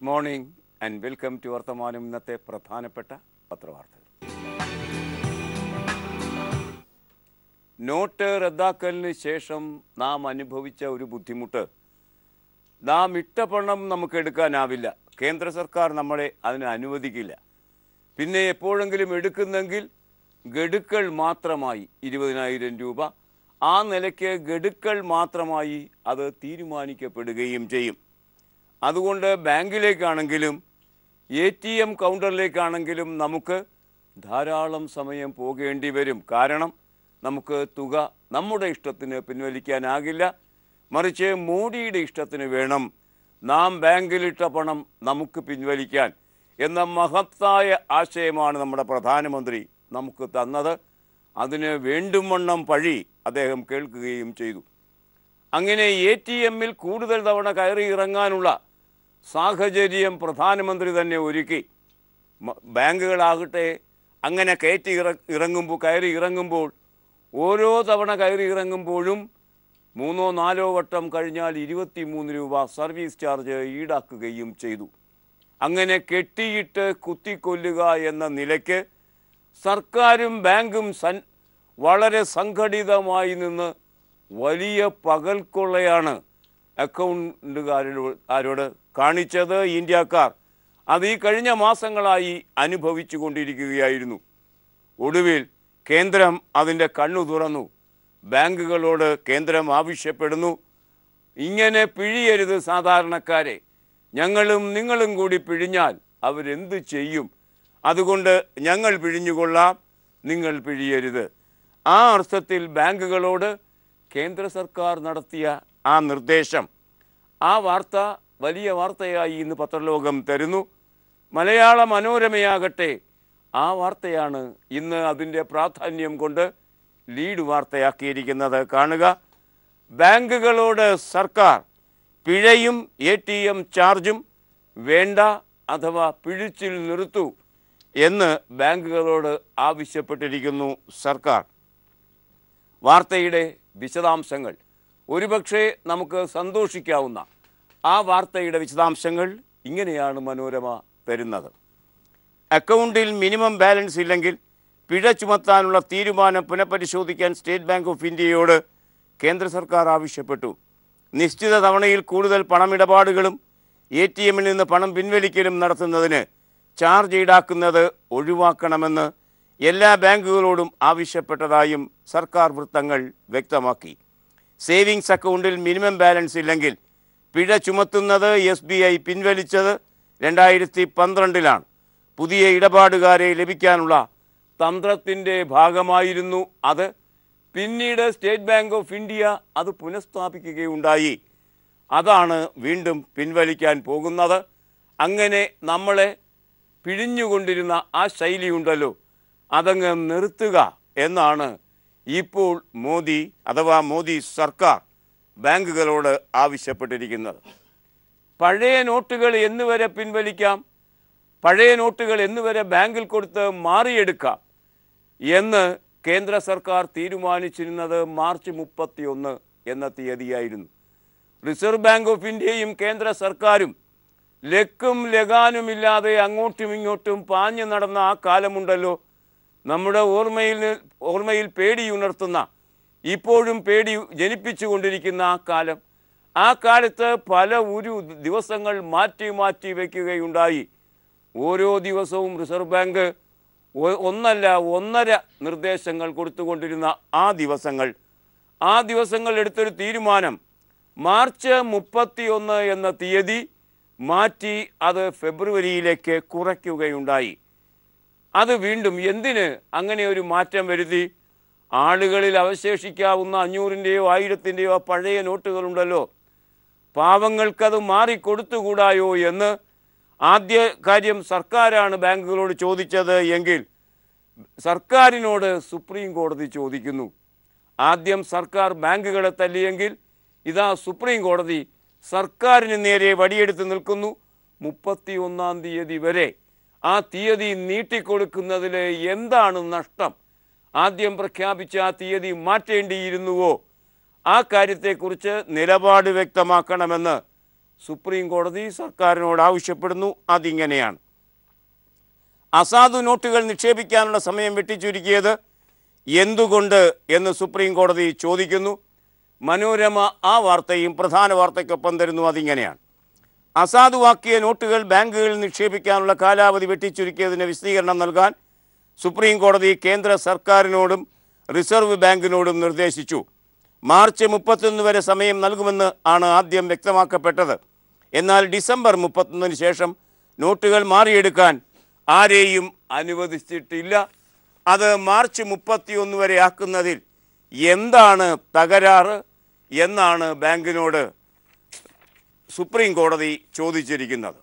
good morning and welcome to Varthamanam ഇന്നത്തെ പ്രധാനപ്പെട്ട പത്രവാർത്തകൾ not റദ്ദാക്കലിന് ശേഷം നാം അനുഭവിച്ച ഒരു ബുദ്ധിമുട്ട് നാം ഇട്ട പണം നമുക്ക് എടുക്കാനാവില്ല കേന്ദ്ര സർക്കാർ നമ്മളെ അതിന് അനുവദിക്കില്ല പിന്നെ എപ്പോഴെങ്കിലും എടുക്കുന്നെങ്കിൽ ഗഡുക്കൾ മാത്രമായി ഇരുപതിനായിരം രൂപ ആ നിലയ്ക്ക് ഗഡുക്കൾ മാത്രമായി അത് തീരുമാനിക്കപ്പെടുകയും ചെയ്യും അതുകൊണ്ട് ബാങ്കിലേക്കാണെങ്കിലും എ ടി എം കൗണ്ടറിലേക്കാണെങ്കിലും നമുക്ക് ധാരാളം സമയം പോകേണ്ടി വരും കാരണം നമുക്ക് തുക നമ്മുടെ ഇഷ്ടത്തിന് പിൻവലിക്കാനാകില്ല മറിച്ച് മോഡിയുടെ ഇഷ്ടത്തിന് വേണം നാം ബാങ്കിലിട്ട പണം നമുക്ക് പിൻവലിക്കാൻ എന്ന മഹത്തായ ആശയമാണ് നമ്മുടെ പ്രധാനമന്ത്രി നമുക്ക് തന്നത് അതിന് വേണ്ടും വണ്ണം പഴി അദ്ദേഹം കേൾക്കുകയും ചെയ്തു അങ്ങനെ എ ടി എമ്മിൽ കൂടുതൽ തവണ കയറി ഇറങ്ങാനുള്ള സാഹചര്യം പ്രധാനമന്ത്രി തന്നെ ഒരുക്കി മ- ബാങ്കുകളാകട്ടെ അങ്ങനെ കയറ്റി ഇറ ഇറങ്ങുമ്പോൾ കയറി ഇറങ്ങുമ്പോൾ ഓരോ തവണ കയറി ഇറങ്ങുമ്പോഴും മൂന്നോ നാലോ വട്ടം കഴിഞ്ഞാൽ ഇരുപത്തി മൂന്ന് രൂപ സർവീസ് ചാർജ് ഈടാക്കുകയും ചെയ്തു അങ്ങനെ കെട്ടിയിട്ട് കുത്തിക്കൊല്ലുക എന്ന നിലയ്ക്ക് സർക്കാരും ബാങ്കും സൻ വളരെ സംഘടിതമായി നിന്ന് വലിയ പകൽക്കൊള്ളയാണ് അക്കൗണ്ടുകാരോട് ആരോട് കാണിച്ചത് ഇന്ത്യക്കാർ അത് ഈ കഴിഞ്ഞ മാസങ്ങളായി അനുഭവിച്ചു കൊണ്ടിരിക്കുകയായിരുന്നു ഒടുവിൽ കേന്ദ്രം അതിൻ്റെ കണ്ണു തുറന്നു ബാങ്കുകളോട് കേന്ദ്രം ആവശ്യപ്പെടുന്നു ഇങ്ങനെ പിഴിയരുത് സാധാരണക്കാരെ ഞങ്ങളും നിങ്ങളും കൂടി പിഴിഞ്ഞാൽ അവരെന്ത് ചെയ്യും അതുകൊണ്ട് ഞങ്ങൾ പിഴിഞ്ഞുകൊള്ളാം നിങ്ങൾ പിഴിയരുത് ആ അർത്ഥത്തിൽ ബാങ്കുകളോട് കേന്ദ്ര സർക്കാർ നടത്തിയ ആ നിർദ്ദേശം ആ വാർത്ത വലിയ വാർത്തയായി ഇന്ന് പത്രലോകം തരുന്നു മലയാള മനോരമയാകട്ടെ ആ വാർത്തയാണ് ഇന്ന് അതിൻ്റെ പ്രാധാന്യം കൊണ്ട് ലീഡ് വാർത്തയാക്കിയിരിക്കുന്നത് കാണുക ബാങ്കുകളോട് സർക്കാർ പിഴയും എ ടി എം ചാർജും വേണ്ട അഥവാ പിഴിച്ചിൽ നിർത്തൂ എന്ന് ബാങ്കുകളോട് ആവശ്യപ്പെട്ടിരിക്കുന്നു സർക്കാർ വാർത്തയുടെ വിശദാംശങ്ങൾ ഒരുപക്ഷെ നമുക്ക് സന്തോഷിക്കാവുന്ന ആ വാർത്തയുടെ വിശദാംശങ്ങൾ ഇങ്ങനെയാണ് മനോരമ തരുന്നത് അക്കൗണ്ടിൽ മിനിമം ബാലൻസ് ഇല്ലെങ്കിൽ പിഴ ചുമത്താനുള്ള തീരുമാനം പുനഃപരിശോധിക്കാൻ സ്റ്റേറ്റ് ബാങ്ക് ഓഫ് ഇന്ത്യയോട് കേന്ദ്ര സർക്കാർ ആവശ്യപ്പെട്ടു നിശ്ചിത തവണയിൽ കൂടുതൽ പണമിടപാടുകളും എ ടി എമ്മിൽ നിന്ന് പണം പിൻവലിക്കലും നടത്തുന്നതിന് ചാർജ് ഈടാക്കുന്നത് ഒഴിവാക്കണമെന്ന് എല്ലാ ബാങ്കുകളോടും ആവശ്യപ്പെട്ടതായും സർക്കാർ വൃത്തങ്ങൾ വ്യക്തമാക്കി സേവിങ്സ് അക്കൗണ്ടിൽ മിനിമം ബാലൻസ് ഇല്ലെങ്കിൽ പിഴ ചുമത്തുന്നത് എസ് ബി ഐ പിൻവലിച്ചത് രണ്ടായിരത്തി പന്ത്രണ്ടിലാണ് പുതിയ ഇടപാടുകാരെ ലഭിക്കാനുള്ള തന്ത്രത്തിൻ്റെ ഭാഗമായിരുന്നു അത് പിന്നീട് സ്റ്റേറ്റ് ബാങ്ക് ഓഫ് ഇന്ത്യ അത് പുനഃസ്ഥാപിക്കുകയുണ്ടായി അതാണ് വീണ്ടും പിൻവലിക്കാൻ പോകുന്നത് അങ്ങനെ നമ്മളെ പിഴിഞ്ഞുകൊണ്ടിരുന്ന ആ ശൈലിയുണ്ടല്ലോ അതങ്ങ് നിർത്തുക എന്നാണ് ഇപ്പോൾ മോദി അഥവാ മോദി സർക്കാർ ബാങ്കുകളോട് ആവശ്യപ്പെട്ടിരിക്കുന്നത് പഴയ നോട്ടുകൾ എന്നുവരെ പിൻവലിക്കാം പഴയ നോട്ടുകൾ എന്നുവരെ ബാങ്കിൽ കൊടുത്ത് മാറിയെടുക്കാം എന്ന് കേന്ദ്ര സർക്കാർ തീരുമാനിച്ചിരുന്നത് മാർച്ച് മുപ്പത്തിയൊന്ന് എന്ന തീയതിയായിരുന്നു റിസർവ് ബാങ്ക് ഓഫ് ഇന്ത്യയും കേന്ദ്ര സർക്കാരും ലക്കും ലഗാനുമില്ലാതെ അങ്ങോട്ടും ഇങ്ങോട്ടും പാഞ്ഞു നടന്ന ആ കാലമുണ്ടല്ലോ നമ്മുടെ ഓർമ്മയിൽ നി- ഓർമ്മയിൽ പേടിയുണർത്തുന്ന ഇപ്പോഴും പേടി ജനിപ്പിച്ചുകൊണ്ടിരിക്കുന്ന ആ കാലം ആ കാലത്ത് പല ഒരു ദിവസങ്ങൾ മാറ്റി മാറ്റി വയ്ക്കുകയുണ്ടായി ഓരോ ദിവസവും റിസർവ് ബാങ്ക് ഒ- ഒന്നല്ല ഒന്നര നിർദ്ദേശങ്ങൾ കൊടുത്തുകൊണ്ടിരുന്ന ആ ദിവസങ്ങൾ ആ ദിവസങ്ങൾ എടുത്തൊരു തീരുമാനം മാർച്ച് മുപ്പത്തിയൊന്ന് എന്ന തീയതി മാറ്റി അത് ഫെബ്രുവരിയിലേക്ക് കുറയ്ക്കുകയുണ്ടായി അത് വീണ്ടും എന്തിന് അങ്ങനെ ഒരു മാറ്റം വരുത്തി ആളുകളിൽ അവശേഷിക്കാവുന്ന അഞ്ഞൂറിൻ്റെയോ ആയിരത്തിൻ്റെയോ പഴയ നോട്ടുകളുണ്ടല്ലോ പാവങ്ങൾക്കത് മാറിക്കൊടുത്തുകൂടായോ എന്ന് ആദ്യ കാര്യം സർക്കാരാണ് ബാങ്കുകളോട് ചോദിച്ചത് എങ്കിൽ സർക്കാരിനോട് സുപ്രീം കോടതി ചോദിക്കുന്നു ആദ്യം സർക്കാർ ബാങ്കുകളെ തല്ലിയെങ്കിൽ ഇതാ സുപ്രീം കോടതി സർക്കാരിന് നേരെ വടിയെടുത്ത് നിൽക്കുന്നു മുപ്പത്തി ഒന്നാം തീയതി വരെ ആ തീയതി നീട്ടിക്കൊടുക്കുന്നതിൽ എന്താണ് നഷ്ടം ആദ്യം പ്രഖ്യാപിച്ച ആ തീയതി മാറ്റേണ്ടിയിരുന്നുവോ ആ കാര്യത്തെക്കുറിച്ച് നിലപാട് വ്യക്തമാക്കണമെന്ന് സുപ്രീം കോടതി സർക്കാരിനോട് ആവശ്യപ്പെടുന്നു അതിങ്ങനെയാണ് അസാധു നോട്ടുകൾ നിക്ഷേപിക്കാനുള്ള സമയം വെട്ടിച്ചുരുക്കിയത് എന്തുകൊണ്ട് എന്ന് സുപ്രീം കോടതി ചോദിക്കുന്നു മനോരമ ആ വാർത്തയും പ്രധാന വാർത്തയ്ക്കൊപ്പം തരുന്നു അതിങ്ങനെയാണ് അസാധുവാക്കിയ നോട്ടുകൾ ബാങ്കുകളിൽ നിക്ഷേപിക്കാനുള്ള കാലാവധി വെട്ടിച്ചുരുക്കിയതിന് വിശദീകരണം നൽകാൻ സുപ്രീം കോടതി കേന്ദ്ര സർക്കാരിനോടും റിസർവ് ബാങ്കിനോടും നിർദ്ദേശിച്ചു മാർച്ച് മുപ്പത്തൊന്ന് വരെ സമയം നൽകുമെന്ന് ആണ് ആദ്യം വ്യക്തമാക്കപ്പെട്ടത് എന്നാൽ ഡിസംബർ മുപ്പത്തൊന്നിന് ശേഷം നോട്ടുകൾ മാറിയെടുക്കാൻ ആരെയും അനുവദിച്ചിട്ടില്ല അത് മാർച്ച് മുപ്പത്തിയൊന്ന് വരെ ആക്കുന്നതിൽ എന്താണ് തകരാറ് എന്നാണ് ബാങ്കിനോട് സുപ്രീം കോടതി ചോദിച്ചിരിക്കുന്നത്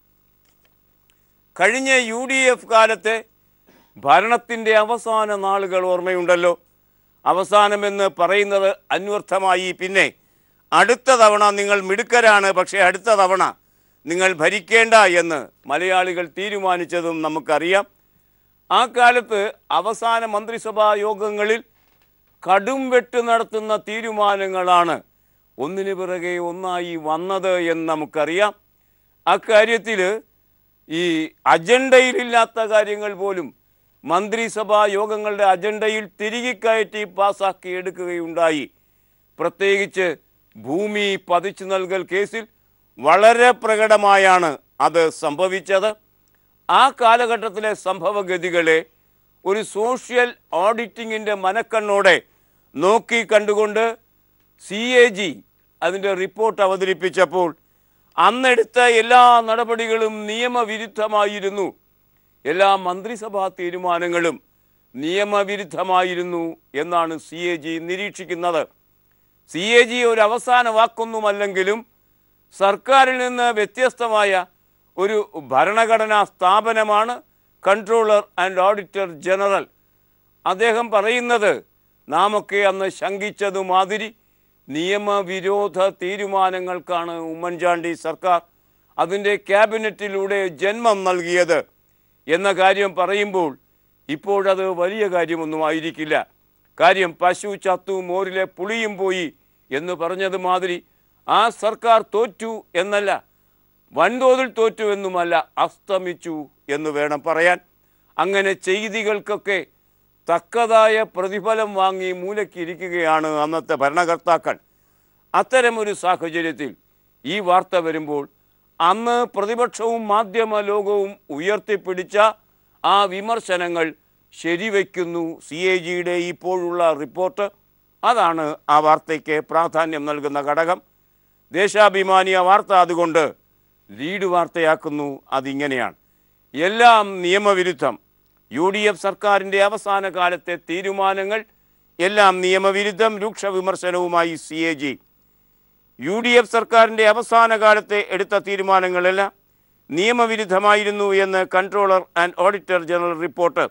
കഴിഞ്ഞ യു ഡി എഫ് കാലത്തെ ഭരണത്തിൻ്റെ അവസാന നാളുകൾ ഓർമ്മയുണ്ടല്ലോ അവസാനമെന്ന് പറയുന്നത് അന്വർത്ഥമായി പിന്നെ അടുത്ത തവണ നിങ്ങൾ മിടുക്കരാണ് പക്ഷേ അടുത്ത തവണ നിങ്ങൾ ഭരിക്കേണ്ട എന്ന് മലയാളികൾ തീരുമാനിച്ചതും നമുക്കറിയാം ആ കാലത്ത് അവസാന മന്ത്രിസഭാ യോഗങ്ങളിൽ കടും വെട്ട് നടത്തുന്ന തീരുമാനങ്ങളാണ് ഒന്നിനു പിറകെ ഒന്നായി വന്നത് എന്ന് നമുക്കറിയാം അക്കാര്യത്തിൽ ഈ അജണ്ടയിലില്ലാത്ത കാര്യങ്ങൾ പോലും മന്ത്രിസഭാ യോഗങ്ങളുടെ അജണ്ടയിൽ തിരികെ കയറ്റി പാസാക്കി എടുക്കുകയുണ്ടായി പ്രത്യേകിച്ച് ഭൂമി പതിച്ചു നൽകൽ കേസിൽ വളരെ പ്രകടമായാണ് അത് സംഭവിച്ചത് ആ കാലഘട്ടത്തിലെ സംഭവഗതികളെ ഒരു സോഷ്യൽ ഓഡിറ്റിങ്ങിൻ്റെ മനക്കണ്ണോടെ നോക്കി കണ്ടുകൊണ്ട് സി എ ജി അതിൻ്റെ റിപ്പോർട്ട് അവതരിപ്പിച്ചപ്പോൾ അന്നെടുത്ത എല്ലാ നടപടികളും നിയമവിരുദ്ധമായിരുന്നു എല്ലാ മന്ത്രിസഭാ തീരുമാനങ്ങളും നിയമവിരുദ്ധമായിരുന്നു എന്നാണ് സി എ ജി നിരീക്ഷിക്കുന്നത് സി എ ജി ഒരു അവസാന വാക്കൊന്നുമല്ലെങ്കിലും സർക്കാരിൽ നിന്ന് വ്യത്യസ്തമായ ഒരു ഭരണഘടനാ സ്ഥാപനമാണ് കൺട്രോളർ ആൻഡ് ഓഡിറ്റർ ജനറൽ അദ്ദേഹം പറയുന്നത് നാമൊക്കെ അന്ന് ശങ്കിച്ചതുമാതിരി നിയമവിരോധ തീരുമാനങ്ങൾക്കാണ് ഉമ്മൻചാണ്ടി സർക്കാർ അതിൻ്റെ ക്യാബിനറ്റിലൂടെ ജന്മം നൽകിയത് എന്ന കാര്യം പറയുമ്പോൾ ഇപ്പോഴത് വലിയ കാര്യമൊന്നും ആയിരിക്കില്ല കാര്യം പശു ചത്തു മോരിലെ പുളിയും പോയി എന്ന് പറഞ്ഞത് മാതിരി ആ സർക്കാർ തോറ്റു എന്നല്ല വൻതോതിൽ തോറ്റു എന്നുമല്ല അസ്തമിച്ചു എന്ന് വേണം പറയാൻ അങ്ങനെ ചെയ്തികൾക്കൊക്കെ തക്കതായ പ്രതിഫലം വാങ്ങി മൂലക്കിരിക്കുകയാണ് അന്നത്തെ ഭരണകർത്താക്കൾ അത്തരമൊരു സാഹചര്യത്തിൽ ഈ വാർത്ത വരുമ്പോൾ അന്ന് പ്രതിപക്ഷവും മാധ്യമ ലോകവും ഉയർത്തിപ്പിടിച്ച ആ വിമർശനങ്ങൾ ശരിവയ്ക്കുന്നു സി എ ജിയുടെ ഇപ്പോഴുള്ള റിപ്പോർട്ട് അതാണ് ആ വാർത്തയ്ക്ക് പ്രാധാന്യം നൽകുന്ന ഘടകം ദേശാഭിമാനി ആ വാർത്ത അതുകൊണ്ട് ലീഡ് വാർത്തയാക്കുന്നു അതിങ്ങനെയാണ് എല്ലാം നിയമവിരുദ്ധം യു ഡി എഫ് സർക്കാരിൻ്റെ അവസാന കാലത്തെ തീരുമാനങ്ങൾ എല്ലാം നിയമവിരുദ്ധം രൂക്ഷ വിമർശനവുമായി C A G U D F സർക്കാരിൻ്റെ അവസാന കാലത്തെ എടുത്ത തീരുമാനങ്ങളെല്ലാം നിയമവിരുദ്ധമായിരുന്നു എന്ന് controller and auditor general report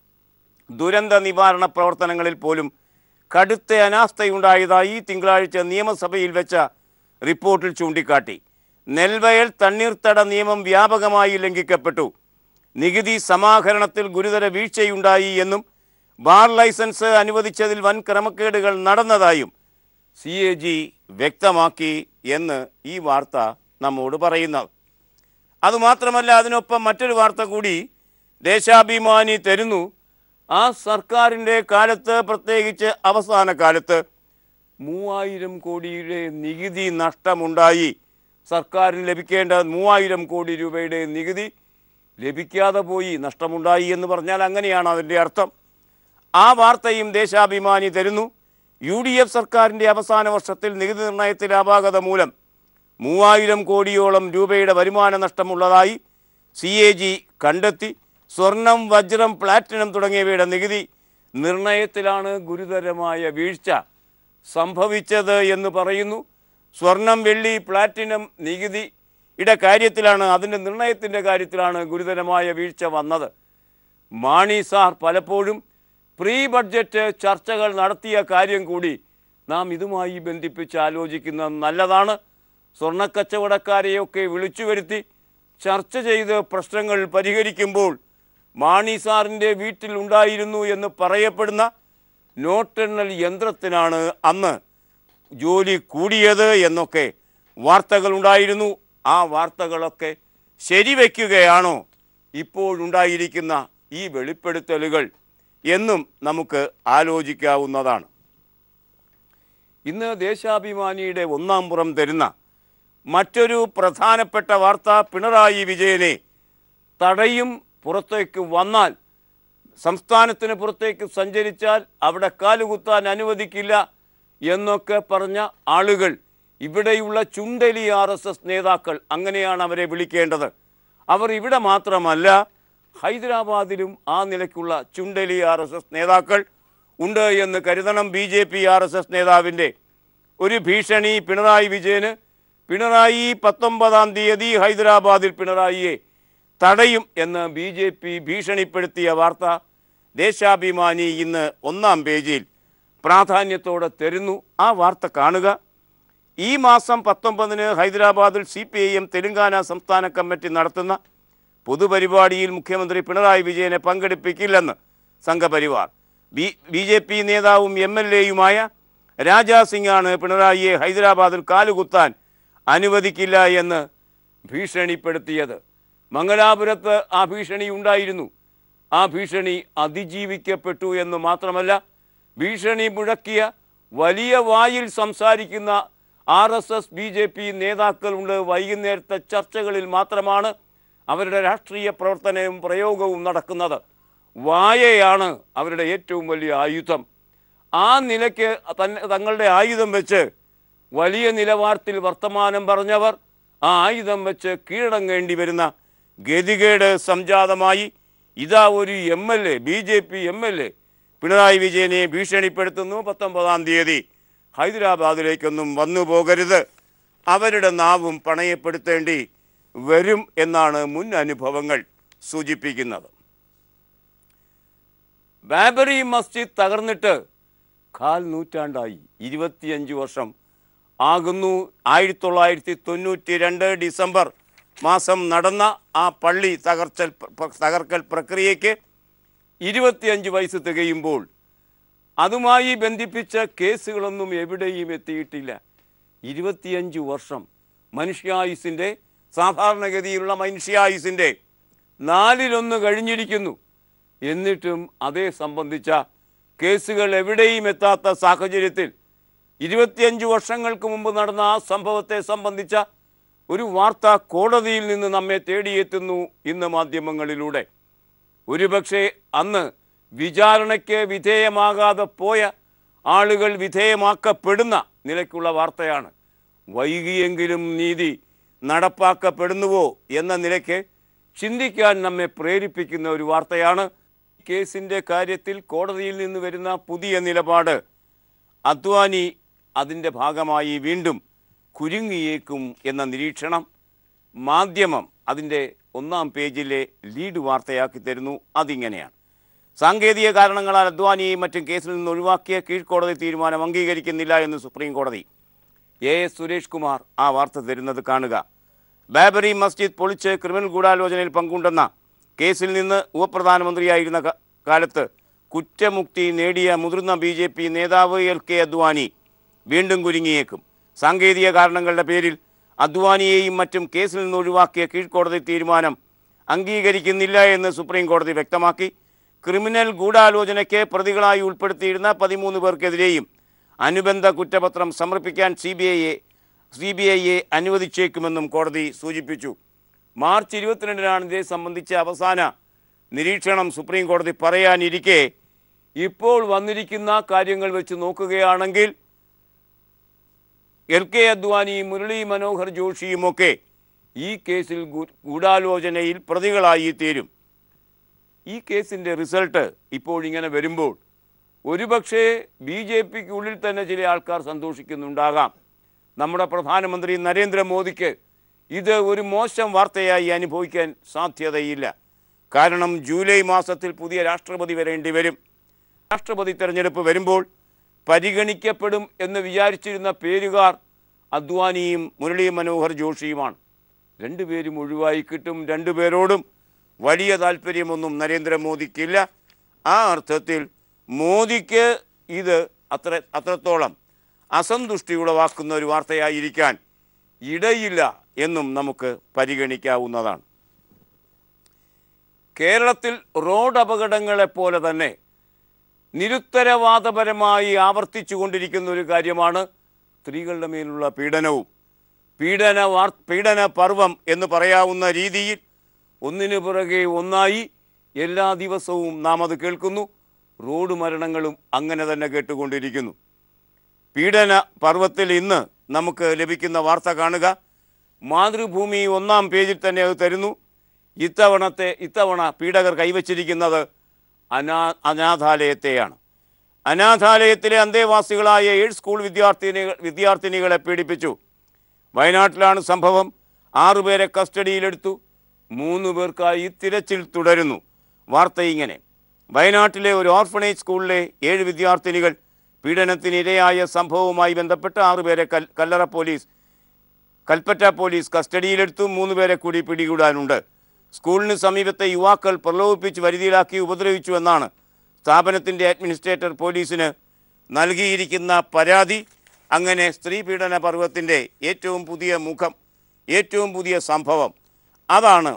ദുരന്ത നിവാരണ പ്രവർത്തനങ്ങളിൽ പോലും കടുത്ത അനാസ്ഥയുണ്ടായതായി തിങ്കളാഴ്ച നിയമസഭയിൽ വെച്ച റിപ്പോർട്ടിൽ ചൂണ്ടിക്കാട്ടി നെൽവയൽ തണ്ണീർത്തട നിയമം വ്യാപകമായി ലംഘിക്കപ്പെട്ടു നികുതി സമാഹരണത്തിൽ ഗുരുതര വീഴ്ചയുണ്ടായി എന്നും ബാർ ലൈസൻസ് അനുവദിച്ചതിൽ വൻ ക്രമക്കേടുകൾ നടന്നതായും സി എ ജി വ്യക്തമാക്കി എന്ന് ഈ വാർത്ത നമ്മോട് പറയുന്നത് അതുമാത്രമല്ല അതിനൊപ്പം മറ്റൊരു വാർത്ത കൂടി ദേശാഭിമാനി തരുന്നു ആ സർക്കാരിൻ്റെ കാലത്ത് പ്രത്യേകിച്ച് അവസാന കാലത്ത് മൂവായിരം കോടിയുടെ നികുതി നഷ്ടമുണ്ടായി സർക്കാരിന് ലഭിക്കേണ്ട മൂവായിരം കോടി രൂപയുടെ നികുതി ലഭിക്കാതെ പോയി നഷ്ടമുണ്ടായി എന്ന് പറഞ്ഞാൽ അങ്ങനെയാണ് അതിൻ്റെ അർത്ഥം ആ വാർത്തയും ദേശാഭിമാനി തരുന്നു യു ഡി എഫ് സർക്കാരിൻ്റെ അവസാന വർഷത്തിൽ നികുതി നിർണയത്തിൽ അപാകത മൂലം മൂവായിരം കോടിയോളം രൂപയുടെ വരുമാന നഷ്ടമുള്ളതായി സി എ ജി കണ്ടെത്തി സ്വർണം വജ്രം പ്ലാറ്റിനം തുടങ്ങിയവയുടെ നികുതി നിർണയത്തിലാണ് ഗുരുതരമായ വീഴ്ച സംഭവിച്ചത് എന്ന് പറയുന്നു സ്വർണം വെള്ളി പ്ലാറ്റിനം നികുതിയുടെ കാര്യത്തിലാണ് അതിൻ്റെ നിർണയത്തിൻ്റെ കാര്യത്തിലാണ് ഗുരുതരമായ വീഴ്ച വന്നത് മാണി സാർ പലപ്പോഴും പ്രീ ബഡ്ജറ്റ് ചർച്ചകൾ നടത്തിയ കാര്യം കൂടി നാം ഇതുമായി ബന്ധിപ്പിച്ച് ആലോചിക്കുന്നത് നല്ലതാണ് സ്വർണ്ണക്കച്ചവടക്കാരെയൊക്കെ വിളിച്ചു വരുത്തി ചർച്ച ചെയ്ത് പ്രശ്നങ്ങൾ പരിഹരിക്കുമ്പോൾ മാണി സാറിൻ്റെ വീട്ടിൽ ഉണ്ടായിരുന്നു എന്ന് പറയപ്പെടുന്ന നോട്ടെണ്ണൽ യന്ത്രത്തിനാണ് അന്ന് ജോലി കൂടിയത് എന്നൊക്കെ വാർത്തകളുണ്ടായിരുന്നു ആ വാർത്തകളൊക്കെ ശരിവെക്കുകയാണോ ഇപ്പോഴുണ്ടായിരിക്കുന്ന ഈ വെളിപ്പെടുത്തലുകൾ എന്നും നമുക്ക് ആലോചിക്കാവുന്നതാണ് ഇന്ന് ദേശാഭിമാനിയുടെ ഒന്നാം പുറം തരുന്ന മറ്റൊരു പ്രധാനപ്പെട്ട വാർത്ത പിണറായി വിജയനെ തടയും പുറത്തേക്ക് വന്നാൽ സംസ്ഥാനത്തിന് പുറത്തേക്ക് സഞ്ചരിച്ചാൽ അവിടെ കാലുകുത്താൻ അനുവദിക്കില്ല എന്നൊക്കെ പറഞ്ഞ ആളുകൾ ഇവിടെയുള്ള ചുണ്ടലി ആർ എസ് എസ് നേതാക്കൾ അങ്ങനെയാണ് അവരെ വിളിക്കേണ്ടത് അവർ ഇവിടെ മാത്രമല്ല ഹൈദരാബാദിലും ആ നിലയ്ക്കുള്ള ചുണ്ടലി ആർ എസ് എസ് നേതാക്കൾ ഉണ്ട് എന്ന് കരുതണം B J P R S S നേതാവിൻ്റെ ഒരു ഭീഷണി പിണറായി വിജയന് പിണറായി പത്തൊമ്പതാം തീയതി ഹൈദരാബാദിൽ പിണറായിയെ തടയും എന്ന് ബി ജെ പി ഭീഷണിപ്പെടുത്തിയ വാർത്ത ദേശാഭിമാനി ഇന്ന് ഒന്നാം പേജിൽ പ്രാധാന്യത്തോടെ തരുന്നു ആ വാർത്ത കാണുക ഈ മാസം പത്തൊമ്പതിന് ഹൈദരാബാദിൽ C P I M Telangana സംസ്ഥാന കമ്മിറ്റി നടത്തുന്ന പൊതുപരിപാടിയിൽ മുഖ്യമന്ത്രി പിണറായി വിജയനെ പങ്കെടുപ്പിക്കില്ലെന്ന് Sangh Parivar B B J P നേതാവും എം എൽ എയുമായ രാജാ സിംഗാണ് പിണറായിയെ ഹൈദരാബാദിൽ കാലുകുത്താൻ അനുവദിക്കില്ല എന്ന് ഭീഷണിപ്പെടുത്തിയത് മംഗലാപുരത്ത് ആ ഭീഷണി ഉണ്ടായിരുന്നു ആ ഭീഷണി അതിജീവിക്കപ്പെട്ടു എന്ന് മാത്രമല്ല ഭീഷണി മുഴക്കിയ വലിയ വായിൽ സംസാരിക്കുന്ന R S S B J P നേതാക്കളുണ്ട് വൈകുന്നേരത്തെ ചർച്ചകളിൽ മാത്രമാണ് അവരുടെ രാഷ്ട്രീയ പ്രവർത്തനവും പ്രയോഗവും നടക്കുന്നത് വായയാണ് അവരുടെ ഏറ്റവും വലിയ ആയുധം ആ നിലയ്ക്ക് തന്നെ തങ്ങളുടെ ആയുധം വെച്ച് വലിയ നിലവാരത്തിൽ വർത്തമാനം പറഞ്ഞവർ ആ ആയുധം വെച്ച് കീഴടങ്ങേണ്ടി വരുന്ന ഗതികേട് സംജാതമായി ഇതാ ഒരു M L A B J P M L A Pinarayi വിജയനെ ഭീഷണിപ്പെടുത്തുന്നു പത്തൊമ്പതാം തീയതി ഹൈദരാബാദിലേക്കൊന്നും വന്നു പോകരുത് അവരുടെ നാവും പണയപ്പെടുത്തേണ്ടി വരും എന്നാണ് മുൻ അനുഭവങ്ങൾ സൂചിപ്പിക്കുന്നത് ബാബറി മസ്ജിദ് തകർന്നിട്ട് കാൽ നൂറ്റാണ്ടായി ഇരുപത്തിയഞ്ച് വർഷം ആകുന്നു ആയിരത്തി തൊള്ളായിരത്തി തൊണ്ണൂറ്റി രണ്ട് ഡിസംബർ മാസം നടന്ന ആ പള്ളി തകർച്ചൽ പ്ര- തകർക്കൽ പ്രക്രിയയ്ക്ക് ഇരുപത്തിയഞ്ച് വയസ്സ് തികയുമ്പോൾ അതുമായി ബന്ധിപ്പിച്ച കേസുകളൊന്നും എവിടെയും എത്തിയിട്ടില്ല ഇരുപത്തിയഞ്ച് വർഷം മനുഷ്യായുസിൻ്റെ സാധാരണഗതിയിലുള്ള മനുഷ്യായുസിൻ്റെ നാലിലൊന്ന് കഴിഞ്ഞിരിക്കുന്നു എന്നിട്ടും അതേ സംബന്ധിച്ച കേസുകൾ എവിടെയും എത്താത്ത സാഹചര്യത്തിൽ ഇരുപത്തിയഞ്ച് വർഷങ്ങൾക്ക് മുമ്പ് നടന്ന ആ സംഭവത്തെ സംബന്ധിച്ച ഒരു വാർത്ത കോടതിയിൽ നിന്ന് നമ്മെ തേടിയെത്തുന്നു ഇന്ന് മാധ്യമങ്ങളിലൂടെ ഒരുപക്ഷെ അന്ന് വിചാരണയ്ക്ക് വിധേയമാകാതെ പോയ ആളുകൾ വിധേയമാക്കപ്പെടുന്ന നിലയ്ക്കുള്ള വാർത്തയാണ് വൈകിയെങ്കിലും നീതി നടപ്പാക്കപ്പെടുന്നുവോ എന്ന നിലയ്ക്ക് ചിന്തിക്കാൻ നമ്മെ പ്രേരിപ്പിക്കുന്ന ഒരു വാർത്തയാണ് കേസിൻ്റെ കാര്യത്തിൽ കോടതിയിൽ നിന്ന് വരുന്ന പുതിയ നിലപാട് അദ്വാനി അതിൻ്റെ ഭാഗമായി വീണ്ടും കുരുങ്ങിയേക്കും എന്ന നിരീക്ഷണം മാധ്യമം അതിൻ്റെ ഒന്നാം പേജിലെ ലീഡ് വാർത്തയാക്കി തരുന്നു അതിങ്ങനെയാണ് സാങ്കേതിക കാരണങ്ങളാൽ അദ്വാനിയെയും മറ്റും കേസിൽ നിന്ന് ഒഴിവാക്കിയ കീഴ്ക്കോടതി തീരുമാനം അംഗീകരിക്കുന്നില്ല എന്ന് സുപ്രീം കോടതി എ എസ് സുരേഷ് കുമാർ ആ വാർത്ത തരുന്നത് കാണുക ബാബറി മസ്ജിദ് പൊളിച്ച് ക്രിമിനൽ ഗൂഢാലോചനയിൽ പങ്കുണ്ടെന്ന കേസിൽ നിന്ന് ഉപപ്രധാനമന്ത്രിയായിരുന്ന ക- കാലത്ത് കുറ്റമുക്തി നേടിയ മുതിർന്ന ബി ജെ പി നേതാവ് എൽ കെ അദ്വാനി വീണ്ടും കുരുങ്ങിയേക്കും സാങ്കേതിക കാരണങ്ങളുടെ പേരിൽ അദ്വാനിയെയും മറ്റും കേസിൽ നിന്ന് ഒഴിവാക്കിയ കീഴ്ക്കോടതി തീരുമാനം അംഗീകരിക്കുന്നില്ല എന്ന് സുപ്രീം കോടതി വ്യക്തമാക്കി ക്രിമിനൽ ഗൂഢാലോചനയ്ക്ക് പ്രതികളായി ഉൾപ്പെടുത്തിയിരുന്ന പതിമൂന്ന് പേർക്കെതിരെയും അനുബന്ധ കുറ്റപത്രം സമർപ്പിക്കാൻ സി ബി ഐയെ സി ബി ഐയെ അനുവദിച്ചേക്കുമെന്നും കോടതി സൂചിപ്പിച്ചു മാർച്ച് ഇരുപത്തിരണ്ടിനാണ് ഇതേ സംബന്ധിച്ച അവസാന നിരീക്ഷണം സുപ്രീം കോടതി പറയാനിരിക്കെ ഇപ്പോൾ വന്നിരിക്കുന്ന കാര്യങ്ങൾ വെച്ച് നോക്കുകയാണെങ്കിൽ എൽ കെ അദ്വാനിയും മുരളി മനോഹർ ജോഷിയുമൊക്കെ ഈ കേസിൽ ഗൂ- ഗൂഢാലോചനയിൽ പ്രതികളായി തീരും ഈ കേസിൻ്റെ റിസൾട്ട് ഇപ്പോൾ ഇങ്ങനെ വരുമ്പോൾ ഒരുപക്ഷേ ബി ജെ പിക്ക് ഉള്ളിൽ തന്നെ ചില ആൾക്കാർ സന്തോഷിക്കുന്നുണ്ടാകാം നമ്മുടെ പ്രധാനമന്ത്രി നരേന്ദ്രമോദിക്ക് ഇത് ഒരു മോശം വാർത്തയായി അനുഭവിക്കാൻ സാധ്യതയില്ല കാരണം ജൂലൈ മാസത്തിൽ പുതിയ രാഷ്ട്രപതി വരേണ്ടി വരും രാഷ്ട്രപതി തെരഞ്ഞെടുപ്പ് വരുമ്പോൾ പരിഗണിക്കപ്പെടും എന്ന് വിചാരിച്ചിരുന്ന പേരുകാർ അദ്വാനിയും മുരളി മനോഹർ ജോഷിയുമാണ് രണ്ടുപേരും ഒഴിവായി കിട്ടും രണ്ടുപേരോടും വലിയ താല്പര്യമൊന്നും നരേന്ദ്രമോദിക്കില്ല ആ അർത്ഥത്തിൽ മോദിക്ക് ഇത് അത്ര അത്രത്തോളം അസന്തുഷ്ടി ഉളവാക്കുന്ന ഒരു വാർത്തയായിരിക്കാൻ ഇടയില്ല എന്നും നമുക്ക് പരിഗണിക്കാവുന്നതാണ് കേരളത്തിൽ റോഡ് അപകടങ്ങളെപ്പോലെ തന്നെ നിരുത്തരവാദപരമായി ആവർത്തിച്ചു കൊണ്ടിരിക്കുന്ന ഒരു കാര്യമാണ് സ്ത്രീകളുടെ മേലുള്ള പീഡനവും പീഡന വാർ പീഡന പർവം എന്ന് പറയാവുന്ന രീതിയിൽ ഒന്നിനു പുറകെ ഒന്നായി എല്ലാ ദിവസവും നാം അത് കേൾക്കുന്നു റോഡ് മരണങ്ങളും അങ്ങനെ തന്നെ കേട്ടുകൊണ്ടിരിക്കുന്നു പീഡന പർവത്തിൽ ഇന്ന് നമുക്ക് ലഭിക്കുന്ന വാർത്ത കാണുക മാതൃഭൂമി ഒന്നാം പേജിൽ തന്നെ അത് തരുന്നു ഇത്തവണത്തെ ഇത്തവണ പീഡകർ കൈവച്ചിരിക്കുന്നത് അനാ അനാഥാലയത്തെയാണ് അനാഥാലയത്തിലെ അന്തേവാസികളായ ഏഴ് സ്കൂൾ വിദ്യാർത്ഥിനികൾ വിദ്യാർത്ഥിനികളെ പീഡിപ്പിച്ചു വയനാട്ടിലാണ് സംഭവം ആറുപേരെ കസ്റ്റഡിയിലെടുത്തു മൂന്ന് പേർക്കായി തിരച്ചിൽ തുടരുന്നു വാർത്ത ഇങ്ങനെ വയനാട്ടിലെ ഒരു ഓർഫണേജ് സ്കൂളിലെ ഏഴ് വിദ്യാർത്ഥിനികൾ പീഡനത്തിനിരയായ സംഭവവുമായി ബന്ധപ്പെട്ട് ആറുപേരെ കൽ കല്ലറ പോലീസ് കൽപ്പറ്റ പോലീസ് കസ്റ്റഡിയിലെടുത്തു മൂന്ന് പേരെ കൂടി പിടികൂടാനുണ്ട് സ്കൂളിന് സമീപത്തെ യുവാക്കൾ പ്രലോഭിപ്പിച്ച് വരുതിയിലാക്കി ഉപദ്രവിച്ചു എന്നാണ് സ്ഥാപനത്തിൻ്റെ അഡ്മിനിസ്ട്രേറ്റർ പോലീസിന് നൽകിയിരിക്കുന്ന പരാതി അങ്ങനെ സ്ത്രീ പീഡന പർവ്വത്തിൻ്റെ ഏറ്റവും പുതിയ മുഖം ഏറ്റവും പുതിയ സംഭവം അതാണ്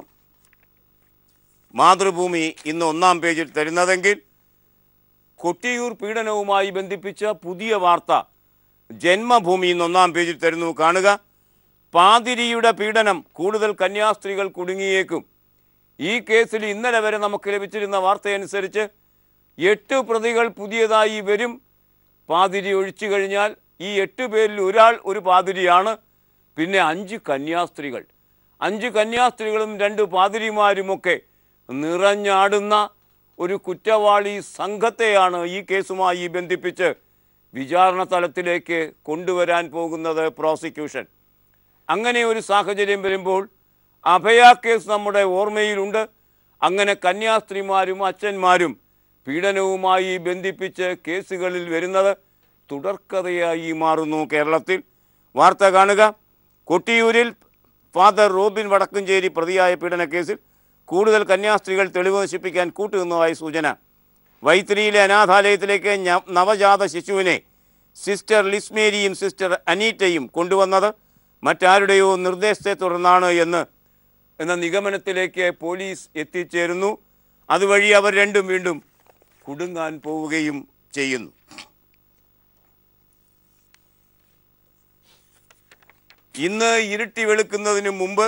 മാതൃഭൂമി ഇന്ന് ഒന്നാം പേജിൽ തരുന്നതെങ്കിൽ കൊട്ടിയൂർ പീഡനവുമായി ബന്ധിപ്പിച്ച പുതിയ വാർത്ത ജന്മഭൂമി ഇന്ന് ഒന്നാം പേജിൽ തരുന്നു കാണുക പാതിരിയുടെ പീഡനം കൂടുതൽ കന്യാസ്ത്രീകൾ കുടുങ്ങിയേക്കും ഈ കേസിൽ ഇന്നലെ വരെ നമുക്ക് ലഭിച്ചിരുന്ന വാർത്തയനുസരിച്ച് എട്ട് പ്രതികൾ പുതിയതായി വരും പാതിരി ഒഴിച്ചു കഴിഞ്ഞാൽ ഈ എട്ട് പേരിൽ ഒരാൾ ഒരു പാതിരിയാണ് പിന്നെ അഞ്ച് കന്യാസ്ത്രീകൾ അഞ്ച് കന്യാസ്ത്രീകളും രണ്ട് പാതിരിമാരുമൊക്കെ നിറഞ്ഞാടുന്ന ഒരു കുറ്റവാളി സംഘത്തെയാണ് ഈ കേസുമായി ബന്ധിപ്പിച്ച് വിചാരണ തലത്തിലേക്ക് കൊണ്ടുവരാൻ പോകുന്നത് പ്രോസിക്യൂഷൻ അങ്ങനെ ഒരു സാഹചര്യം വരുമ്പോൾ അഭയ കേസ് നമ്മുടെ ഓർമ്മയിലുണ്ട് അങ്ങനെ കന്യാസ്ത്രീമാരും അച്ഛന്മാരും പീഡനവുമായി ബന്ധിപ്പിച്ച് കേസുകളിൽ വരുന്നത് തുടർക്കഥയായി മാറുന്നു കേരളത്തിൽ വാർത്ത കാണുക കൊട്ടിയൂരിൽ ഫാദർ റോബിൻ വടക്കഞ്ചേരി പ്രതിയായ പീഡന കേസിൽ കൂടുതൽ കന്യാസ്ത്രീകൾ തെളിവ് നശിപ്പിക്കാൻ കൂട്ടുനിന്നതായി സൂചന വൈത്തിരിയിലെ അനാഥാലയത്തിലേക്ക് ഞ- നവജാത ശിശുവിനെ സിസ്റ്റർ ലിസ്മേരിയും സിസ്റ്റർ അനീറ്റയും കൊണ്ടുവന്നത് മറ്റാരുടെയോ നിർദ്ദേശത്തെ തുടർന്നാണ് എന്ന് എന്ന നിഗമനത്തിലേക്ക് പോലീസ് എത്തിച്ചേരുന്നു അതുവഴി അവർ രണ്ടും വീണ്ടും കുടുങ്ങാൻ പോവുകയും ചെയ്യുന്നു ഇന്ന് ഇരുട്ടി വെളുക്കുന്നതിന് മുമ്പ്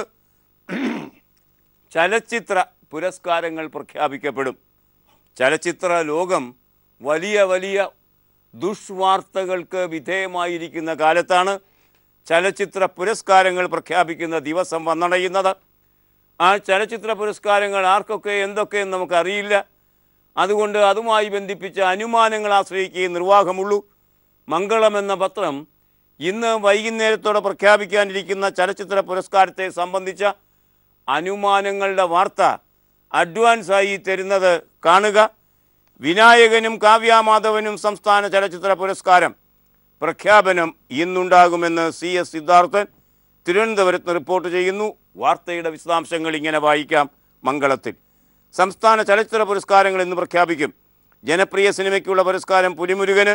ചലച്ചിത്ര പുരസ്കാരങ്ങൾ പ്രഖ്യാപിക്കപ്പെടും ചലച്ചിത്ര ലോകം വലിയ വലിയ ദുഷ്വാർത്തകൾക്ക് വിധേയമായിരിക്കുന്ന കാലത്താണ് ചലച്ചിത്ര പുരസ്കാരങ്ങൾ പ്രഖ്യാപിക്കുന്ന ദിവസം വന്നടയുന്നത് ആ ചലച്ചിത്ര പുരസ്കാരങ്ങൾ ആർക്കൊക്കെ എന്തൊക്കെ എന്ന് നമുക്കറിയില്ല അതുകൊണ്ട് അതുമായി ബന്ധിപ്പിച്ച അനുമാനങ്ങൾ ആശ്രയിക്കുകയും നിർവാഹമുള്ളൂ മംഗളം എന്ന പത്രം ഇന്ന് വൈകുന്നേരത്തോടെ പ്രഖ്യാപിക്കാനിരിക്കുന്ന ചലച്ചിത്ര പുരസ്കാരത്തെ സംബന്ധിച്ച അനുമാനങ്ങളുടെ വാർത്ത അഡ്വാൻസായി തരുന്നത് കാണുക വിനായകനും കാവ്യാമാധവനും സംസ്ഥാന ചലച്ചിത്ര പുരസ്കാരം പ്രഖ്യാപനം ഇന്നുണ്ടാകുമെന്ന് സി എസ് സിദ്ധാർത്ഥൻ തിരുവനന്തപുരത്ത് റിപ്പോർട്ട് ചെയ്യുന്നു വാർത്തയുടെ വിശദാംശങ്ങൾ ഇങ്ങനെ വായിക്കാം മംഗളത്തിൽ സംസ്ഥാന ചലച്ചിത്ര പുരസ്കാരങ്ങൾ ഇന്ന് പ്രഖ്യാപിക്കും ജനപ്രിയ സിനിമയ്ക്കുള്ള പുരസ്കാരം പുലിമുരുകന്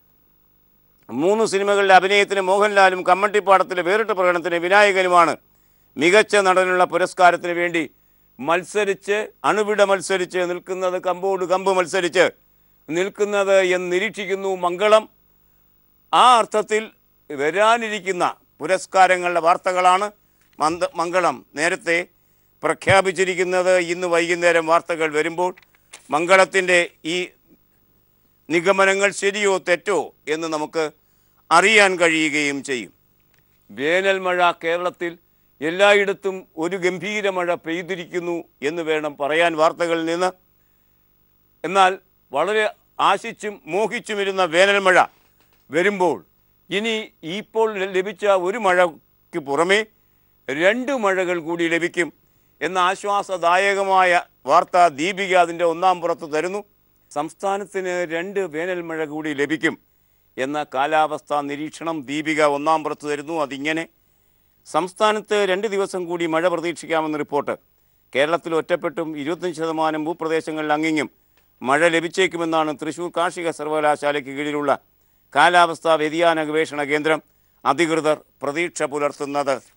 മൂന്ന് സിനിമകളിലെ അഭിനയത്തിന് മോഹൻലാലും കമ്മട്ടിപ്പാടത്തിലെ വേറിട്ട പ്രകടനത്തിന് വിനായകനുമാണ് മികച്ച നടനുള്ള പുരസ്കാരത്തിന് വേണ്ടി മത്സരിച്ച് അണുവിട മത്സരിച്ച് നിൽക്കുന്നത് കമ്പോട് കമ്പ് മത്സരിച്ച് നിൽക്കുന്നത് എന്ന് നിരീക്ഷിക്കുന്നു മംഗളം ആ അർത്ഥത്തിൽ വരാനിരിക്കുന്ന പുരസ്കാരങ്ങളുടെ വാർത്തകളാണ് മന്ദ മംഗളം നേരത്തെ പ്രഖ്യാപിച്ചിരിക്കുന്നത് ഇന്ന് വൈകുന്നേരം വാർത്തകൾ വരുമ്പോൾ മംഗളത്തിൻ്റെ ഈ നിഗമനങ്ങൾ ശരിയോ തെറ്റോ എന്ന് നമുക്ക് അറിയാൻ കഴിയുകയും ചെയ്യും വേനൽ മഴ കേരളത്തിൽ എല്ലായിടത്തും ഒരു ഗംഭീര മഴ പെയ്തിരിക്കുന്നു എന്ന് വേണം പറയാൻ വാർത്തകളിൽ നിന്ന് എന്നാൽ വളരെ ആശിച്ചും മോഹിച്ചുമിരുന്ന വേനൽ മഴ വരുമ്പോൾ ഇനി ഇപ്പോൾ ലഭിച്ച ഒരു മഴയ്ക്ക് പുറമേ രണ്ട് മഴകൾ കൂടി ലഭിക്കും എന്ന ആശ്വാസദായകമായ വാർത്ത ദീപിക അതിൻ്റെ ഒന്നാം പുറത്ത് തരുന്നു സംസ്ഥാനത്തിന് രണ്ട് വേനൽ മഴ കൂടി ലഭിക്കും എന്ന കാലാവസ്ഥാ നിരീക്ഷണം ദീപിക ഒന്നാം പുറത്ത് തരുന്നു അതിങ്ങനെ സംസ്ഥാനത്ത് രണ്ട് ദിവസം കൂടി മഴ പ്രതീക്ഷിക്കാമെന്ന് റിപ്പോർട്ട് കേരളത്തിൽ ഒറ്റപ്പെട്ടും ഇരുപത്തഞ്ച് ശതമാനം ഭൂപ്രദേശങ്ങളിൽ അങ്ങിങ്ങും മഴ ലഭിച്ചേക്കുമെന്നാണ് തൃശൂർ കാർഷിക സർവകലാശാലയ്ക്ക് കീഴിലുള്ള കാലാവസ്ഥാ വ്യതിയാന ഗവേഷണ കേന്ദ്രം അധികൃതർ പ്രതീക്ഷ പുലർത്തുന്നത്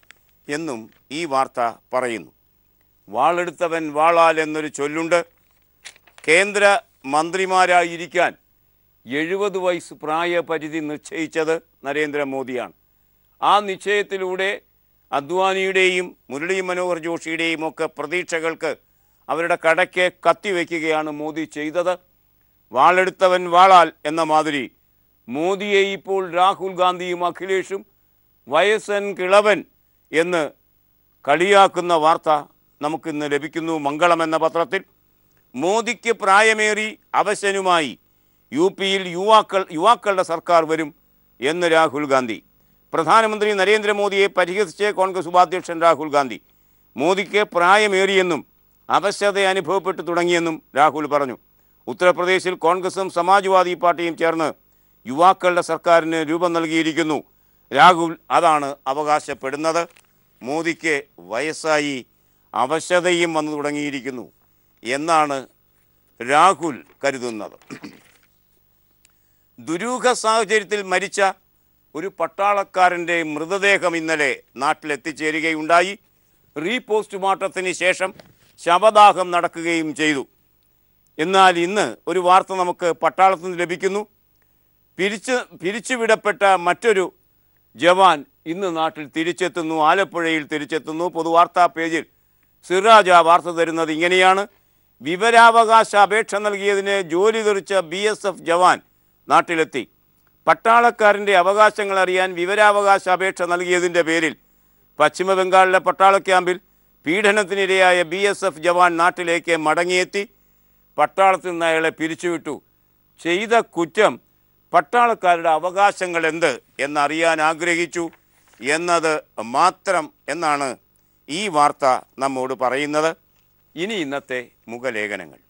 എന്നും ഈ വാർത്ത പറയുന്നു വാളെടുത്തവൻ വാളാൽ എന്നൊരു ചൊല്ലുണ്ട് കേന്ദ്ര മന്ത്രിമാരായിരിക്കാൻ എഴുപത് വയസ്സ് പ്രായപരിധി നിശ്ചയിച്ചത് നരേന്ദ്രമോദിയാണ് ആ നിശ്ചയത്തിലൂടെ അദ്വാനിയുടെയും മുരളി മനോഹർ ജോഷിയുടെയും ഒക്കെ പ്രതീക്ഷകൾക്ക് അവരുടെ കടയ്ക്ക് കത്തിവെക്കുകയാണ് മോദി ചെയ്തത് വാളെടുത്തവൻ വാളാൽ എന്ന മാതിരി മോദിയെ ഇപ്പോൾ രാഹുൽ ഗാന്ധിയും അഖിലേഷും വയസ്സൻ കിളവൻ എന്ന് കളിയാക്കുന്ന വാർത്ത നമുക്കിന്ന് ലഭിക്കുന്നു മംഗളം എന്ന പത്രത്തിൽ മോദിക്ക് പ്രായമേറി അവശനുമായി യു പിയിൽ യുവാക്കൾ യുവാക്കളുടെ സർക്കാർ വരും എന്ന് രാഹുൽ ഗാന്ധി പ്രധാനമന്ത്രി നരേന്ദ്രമോദിയെ പരിഹസിച്ച് കോൺഗ്രസ് ഉപാധ്യക്ഷൻ രാഹുൽ ഗാന്ധി മോദിക്ക് പ്രായമേറിയെന്നും അവശത അനുഭവപ്പെട്ടു തുടങ്ങിയെന്നും രാഹുൽ പറഞ്ഞു ഉത്തർപ്രദേശിൽ കോൺഗ്രസും സമാജ്വാദി പാർട്ടിയും ചേർന്ന് യുവാക്കളുടെ സർക്കാരിന് രൂപം നൽകിയിരിക്കുന്നു രാഹുൽ അതാണ് അവകാശപ്പെടുന്നത് മോദിക്ക് വയസ്സായി അവശതയും വന്നു തുടങ്ങിയിരിക്കുന്നു എന്നാണ് രാഹുൽ കരുതുന്നത് ദുരൂഹ സാഹചര്യത്തിൽ മരിച്ച ഒരു പട്ടാളക്കാരൻ്റെ മൃതദേഹം ഇന്നലെ നാട്ടിലെത്തിച്ചേരുകയുണ്ടായി റീപോസ്റ്റ്മോർട്ടത്തിന് ശേഷം ശവദാഹം നടക്കുകയും ചെയ്തു എന്നാൽ ഇന്ന് ഒരു വാർത്ത നമുക്ക് പട്ടാളത്തിൽ നിന്ന് ലഭിക്കുന്നു പിരിച്ച് പിരിച്ചുവിടപ്പെട്ട മറ്റൊരു ജവാൻ ഇന്ന് നാട്ടിൽ തിരിച്ചെത്തുന്നു ആലപ്പുഴയിൽ തിരിച്ചെത്തുന്നു പൊതുവാർത്താ പേജിൽ സിറാജ് ആ വാർത്ത തരുന്നത് ഇങ്ങനെയാണ് വിവരാവകാശ അപേക്ഷ നൽകിയതിന് ജോലി തെറിച്ച ബി എസ് എഫ് ജവാൻ നാട്ടിലെത്തി പട്ടാളക്കാരൻ്റെ അവകാശങ്ങൾ അറിയാൻ വിവരാവകാശ അപേക്ഷ നൽകിയതിൻ്റെ പേരിൽ പശ്ചിമ ബംഗാളിലെ പട്ടാള ക്യാമ്പിൽ പീഡനത്തിനിരയായ ബി എസ് എഫ് ജവാൻ നാട്ടിലേക്ക് മടങ്ങിയെത്തി പട്ടാളത്തിൽ നിന്ന് അയാളെ പിരിച്ചുവിട്ടു ചെയ്ത കുറ്റം പട്ടാളക്കാരുടെ അവകാശങ്ങൾ എന്ത് എന്നറിയാൻ ആഗ്രഹിച്ചു എന്നത് മാത്രം എന്നാണ് ഈ വാർത്ത നമ്മോട് പറയുന്നത് ഇനി ഇന്നത്തെ മുഖലേഖനങ്ങൾ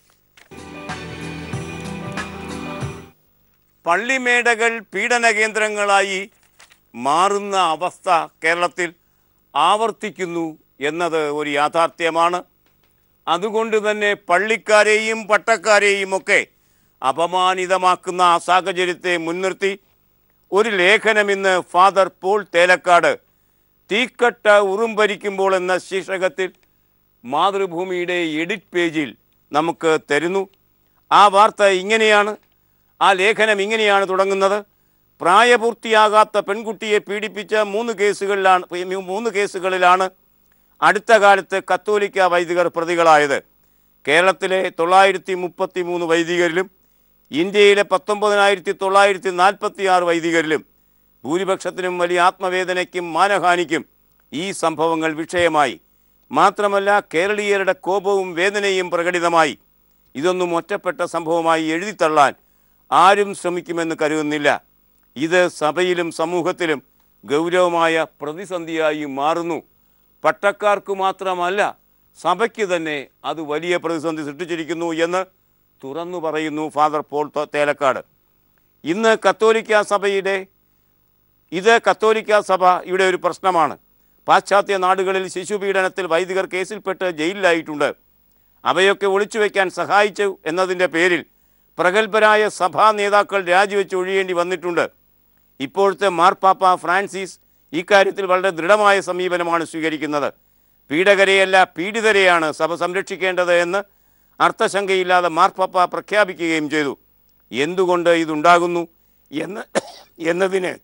പള്ളിമേടകൾ പീഡന കേന്ദ്രങ്ങളായി മാറുന്ന അവസ്ഥ കേരളത്തിൽ ആവർത്തിക്കുന്നു എന്നത് ഒരു യാഥാർത്ഥ്യമാണ് അതുകൊണ്ട് തന്നെ പള്ളിക്കാരെയും പട്ടക്കാരെയും ഒക്കെ അപമാനിതമാക്കുന്ന ആ സാഹചര്യത്തെ മുൻനിർത്തി ഒരു ലേഖനം ഇന്ന് ഫാദർ പോൾ തേലക്കാട് തീക്കട്ട ഉറുമ്പരിക്കുമ്പോൾ എന്ന ശീർഷകത്തിൽ മാതൃഭൂമിയുടെ എഡിറ്റ് പേജിൽ നമുക്ക് തരുന്നു ആ വാർത്ത ഇങ്ങനെയാണ് ആ ലേഖനം ഇങ്ങനെയാണ് തുടങ്ങുന്നത് പ്രായപൂർത്തിയാകാത്ത പെൺകുട്ടിയെ പീഡിപ്പിച്ച മൂന്ന് കേസുകളിലാണ് മൂന്ന് കേസുകളിലാണ് അടുത്ത കാലത്ത് കത്തോലിക്ക വൈദികർ പ്രതികളായത് കേരളത്തിലെ തൊള്ളായിരത്തി മുപ്പത്തി മൂന്ന് വൈദികരിലും ഇന്ത്യയിലെ പത്തൊമ്പതിനായിരത്തി തൊള്ളായിരത്തി നാൽപ്പത്തി ആറ് വൈദികരിലും ഭൂരിപക്ഷത്തിനും വലിയ ആത്മവേദനയ്ക്കും മാനഹാനിക്കും ഈ സംഭവങ്ങൾ വിഷയമായി മാത്രമല്ല കേരളീയരുടെ കോപവും വേദനയും പ്രകടിതമായി ഇതൊന്നും ഒറ്റപ്പെട്ട സംഭവമായി എഴുതിത്തള്ളാൻ ആരും ശ്രമിക്കുമെന്ന് കരുതുന്നില്ല ഇത് സഭയിലും സമൂഹത്തിലും ഗൗരവമായ പ്രതിസന്ധിയായി മാറുന്നു പട്ടക്കാർക്ക് മാത്രമല്ല സഭയ്ക്ക് തന്നെ അത് വലിയ പ്രതിസന്ധി സൃഷ്ടിച്ചിരിക്കുന്നു എന്ന് തുറന്നു പറയുന്നു ഫാദർ പോൾ തോ- തേലക്കാട് ഇന്ന് കത്തോലിക്ക സഭയുടെ ഇത് കത്തോലിക്ക സഭയുടെ ഒരു പ്രശ്നമാണ് പാശ്ചാത്യ നാടുകളിൽ ശിശുപീഡനത്തിൽ വൈദികർ കേസിൽപ്പെട്ട് ജയിലിലായിട്ടുണ്ട് അവയൊക്കെ ഒളിച്ചു വയ്ക്കാൻ സഹായിച്ചു എന്നതിൻ്റെ പേരിൽ പ്രഗത്ഭരായ സഭാ നേതാക്കൾ രാജിവെച്ച് ഒഴിയേണ്ടി വന്നിട്ടുണ്ട് ഇപ്പോഴത്തെ മാർപ്പാപ്പ ഫ്രാൻസിസ് ഇക്കാര്യത്തിൽ വളരെ ദൃഢമായ സമീപനമാണ് സ്വീകരിക്കുന്നത് പീഡകരെയല്ല പീഡിതരെയാണ് സഭ സംരക്ഷിക്കേണ്ടത് എന്ന് അർത്ഥശങ്കയില്ലാതെ മാർപ്പാപ്പ പ്രഖ്യാപിക്കുകയും ചെയ്തു എന്തുകൊണ്ട് ഇതുണ്ടാകുന്നു എന്ന് എന്നതിന്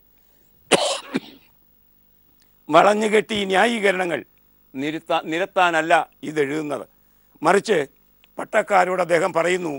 വളഞ്ഞുകെട്ടി ന്യായീകരണങ്ങൾ നിരുത്താ നിരത്താനല്ല ഇതെഴുതുന്നത് മറിച്ച് പട്ടക്കാരോട് അദ്ദേഹം പറയുന്നു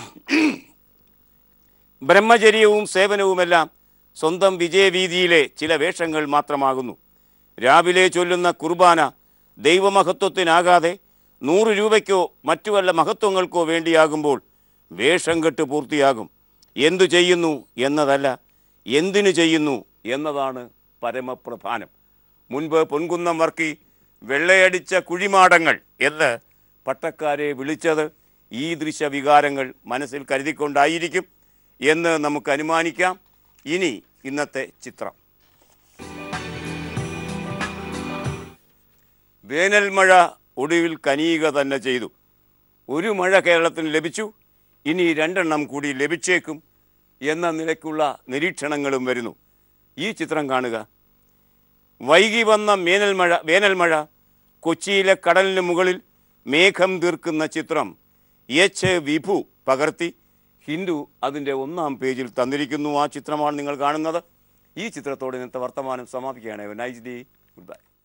ബ്രഹ്മചര്യവും സേവനവുമെല്ലാം സ്വന്തം വിജയവീതിയിലെ ചില വേഷങ്ങൾ മാത്രമാകുന്നു രാവിലെ ചൊല്ലുന്ന കുർബാന ദൈവമഹത്വത്തിനാകാതെ നൂറ് രൂപയ്ക്കോ മറ്റു വല്ല മഹത്വങ്ങൾക്കോ വേണ്ടിയാകുമ്പോൾ വേഷം കെട്ട് പൂർത്തിയാകും എന്തു ചെയ്യുന്നു എന്നതല്ല എന്തിനു ചെയ്യുന്നു എന്നതാണ് പരമപ്രധാനം മുൻപ് പൊൻകുന്നം വർക്കി വെള്ളയടിച്ച കുഴിമാടങ്ങൾ എന്ന് പട്ടക്കാരെ വിളിച്ചത് ഈ ദൃശ്യവികാരങ്ങൾ മനസ്സിൽ കരുതിക്കൊണ്ടായിരിക്കും എന്ന് നമുക്ക് അനുമാനിക്കാം ഇനി ഇന്നത്തെ ചിത്രം വേനൽ മഴ ഒടുവിൽ കനിയുക തന്നെ ചെയ്തു ഒരു മഴ കേരളത്തിന് ലഭിച്ചു ഇനി രണ്ടെണ്ണം കൂടി ലഭിച്ചേക്കും എന്ന നിലയ്ക്കുള്ള നിരീക്ഷണങ്ങളും വരുന്നു ഈ ചിത്രം കാണുക വൈകി വന്ന വേനൽമഴ വേനൽമഴ കൊച്ചിയിലെ കടലിന് മുകളിൽ മേഘം തീർക്കുന്ന ചിത്രം എച്ച് വിഭു പകർത്തി ഹിന്ദു അതിൻ്റെ ഒന്നാം പേജിൽ തന്നിരിക്കുന്നു ആ ചിത്രമാണ് നിങ്ങൾ കാണുന്നത് ഈ ചിത്രത്തോടെ ഇന്നത്തെ വർത്തമാനം സമാപിക്കുകയാണ് നൈസ് ഡേ ഗുഡ് ബൈ